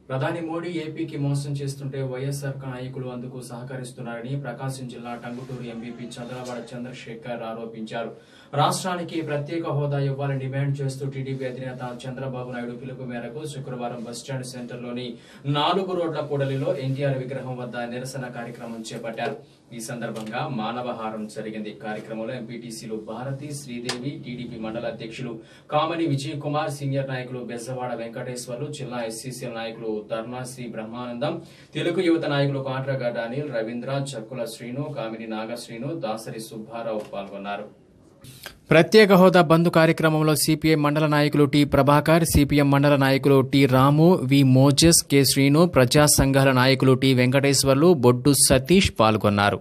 ప్రధాని మోడీ ఏపీకి మోసం చేస్తుంటే వైఎస్ఆర్ నాయకులు అందుకు సహకరిస్తున్నారని ప్రకాశం జిల్లా టంగుటూరు ఎంపీపీ చంద్రవాడ చంద్రశేఖర్ ఆరోపించారు రాష్ట్రానికి ప్రత్యేక హోదా ఇవ్వాలని డిమాండ్ చేస్తూ టీడీపీ అధినేత చంద్రబాబు నాయుడు పిలుపు మేరకు శుక్రవారం బస్టాండ్ సెంటర్లోని నాలుగు రోడ్ల కూడలిలో ఎన్టీఆర్ విగ్రహం వద్ద నిరసన కార్యక్రమం చేపట్టారు ఈ సందర్భంగా మానవహారం జరిగింది కార్యక్రమంలో ఎంపీటీసీలు భారతి శ్రీదేవి టీడీపీ మండల అధ్యక్షులు కామని విజయ్ కుమార్ సీనియర్ నాయకులు బెజవాడ వెంకటేశ్వర్లు జిల్లా ఎస్సీసీఎల్ నాయకులు ధర్నా శ్రీ బ్రహ్మానందం తెలుగు యువత నాయకులు కాట్రగడ్డ అనిల్ రవీంద్ర చక్కుల శ్రీను కామిని నాగశ్రీను దాసరి సుబ్బారావు పాల్గొన్నారు ప్రత్యేక హోదా బంద్ కార్యక్రమంలో సిపిఐ మండల నాయకులు టి ప్రభాకర్ సిపిఎం మండల నాయకులు T Ramu V Moses K Srinu ప్రజా సంఘాల నాయకులు టి వెంకటేశ్వర్లు బొడ్డు సతీష్ పాల్గొన్నారు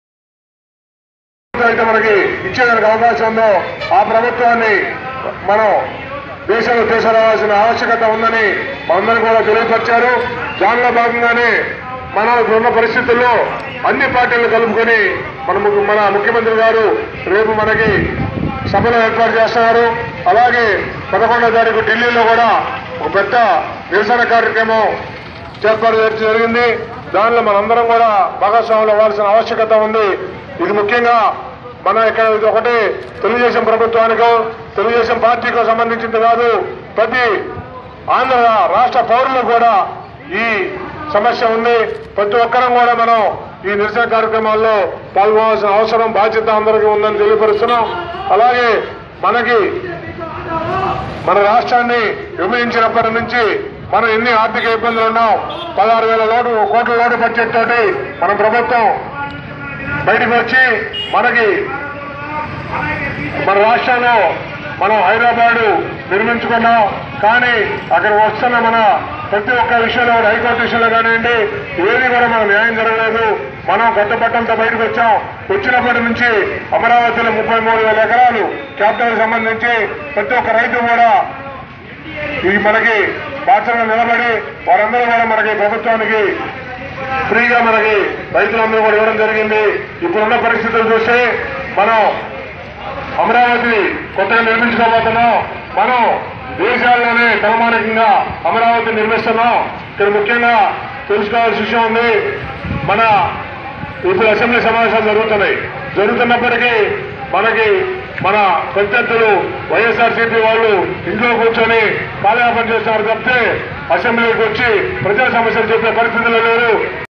అయితే మనకి ఇచ్చేదానికి అవకాశం ఉందో ఆ ప్రభుత్వాన్ని మనం దేశంలో తీసుకురావాల్సిన ఆవశ్యకత ఉందని మనందరూ కూడా తెలియపరిచారు దానిలో భాగంగానే మనం ఇప్పుడున్న పరిస్థితుల్లో అన్ని పార్టీలను కలుపుకొని మన ము- మన ముఖ్యమంత్రి గారు రేపు మనకి సభలు ఏర్పాటు చేస్తున్నారు అలాగే పదకొండో తారీఖు ఢిల్లీలో కూడా ఒక పెద్ద నిరసన కార్యక్రమం ఏర్పాటు చేయడం జరిగింది దానిలో మనందరం కూడా భాగస్వాములు అవ్వాల్సిన ఆవశ్యకత ఉంది ఇది ముఖ్యంగా మన ఇక్కడ ఇది ఒకటి తెలుగుదేశం ప్రభుత్వానికో తెలుగుదేశం పార్టీకో సంబంధించింది కాదు ప్రతి ఆంధ్ర రాష్ట్ర పౌరులకు కూడా ఈ సమస్య ఉంది ప్రతి ఒక్కరం కూడా మనం ఈ నిరసన కార్యక్రమాల్లో పాల్గొనాల్సిన అవసరం బాధ్యత అందరికీ ఉందని తెలియపరుస్తున్నాం అలాగే మనకి మన రాష్ట్రాన్ని విభజించినప్పటి నుంచి మనం ఎన్ని ఆర్థిక ఇబ్బందులు ఉన్నాం పదహారు వేల లోటు కోట్ల లోటు బడ్జెట్ తోటి మన ప్రభుత్వం బయటకు వచ్చి మనకి మన రాష్ట్రంలో మనం హైదరాబాదు నిర్మించుకున్నాం కానీ అక్కడ వస్తున్న మన ప్రతి ఒక్క విషయంలో కూడా హైకోర్టు విషయంలో కానివ్వండి ఏది కూడా మన న్యాయం జరగలేదు మనం కొత్త బట్టలతో బయటకు వచ్చాం వచ్చినప్పటి నుంచి అమరావతిలో ముప్పై మూడు వేల ఎకరాలు క్యాపిటల్ సంబంధించి ప్రతి ఒక్క రైతు కూడా ఈ మనకి బాధ్యతగా నిలబడి వారందరూ కూడా మనకి ప్రభుత్వానికి ఫ్రీగా మనకి రైతులందరూ కూడా ఇవ్వడం జరిగింది ఇప్పుడున్న పరిస్థితులు చూస్తే మనం అమరావతి కొత్తగా నిర్మించుకోబోతున్నాం మనం దేశాల్లోనే తలమానికంగా అమరావతి నిర్మిస్తున్నాం ఇక్కడ ముఖ్యంగా తెలుసుకోవాల్సిన విషయం ఉంది మన ఇప్పుడు అసెంబ్లీ సమావేశాలు జరుగుతున్నాయి జరుగుతున్నప్పటికీ మనకి మన ప్రత్యర్థులు వైఎస్ఆర్సీపీ వాళ్ళు ఇంట్లో కూర్చొని కాలయాపన చేస్తున్నారు తప్పితే అసెంబ్లీకి వచ్చి ప్రజా సమస్యలు చెప్పే పరిస్థితులు లేరు